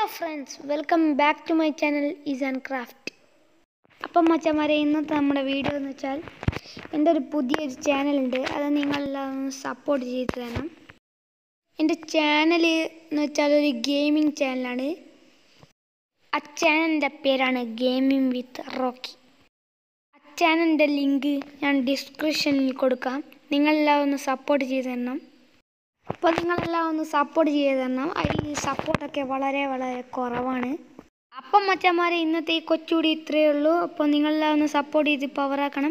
friends welcome back to my channel ease and craft അപ്പം മച്ചന്മാരെ ഇന്നത്തെ നമ്മുടെ വീഡിയോ എന്ന് വെച്ചാൽ എൻ്റെ ഒരു പുതിയൊരു ചാനലുണ്ട് അത് നിങ്ങളെല്ലാം ഒന്ന് സപ്പോർട്ട് ചെയ്ത് തരണം എൻ്റെ ചാനൽ എന്ന് വെച്ചാൽ ഒരു ഗെയിമിംഗ് ചാനലാണ് ആ ചാനലിൻ്റെ പേരാണ് ഗെയിമിംഗ് വിത്ത് റോക്കി ആ ചാനലിൻ്റെ ലിങ്ക് ഞാൻ ഡിസ്ക്രിപ്ഷനിൽ കൊടുക്കാം നിങ്ങളെല്ലാം ഒന്ന് സപ്പോർട്ട് ചെയ്ത് തരണം അപ്പോൾ നിങ്ങളെല്ലാം ഒന്ന് സപ്പോർട്ട് ചെയ്ത് തരണം അതിൽ സപ്പോർട്ടൊക്കെ വളരെ വളരെ കുറവാണ് അപ്പം മച്ചന്മാരെ ഇന്നത്തെ ഈ കൊച്ചുകൂടി ഇത്രയേ ഉള്ളൂ അപ്പോൾ നിങ്ങളെല്ലാം ഒന്ന് സപ്പോർട്ട് ചെയ്ത് പവറാക്കണം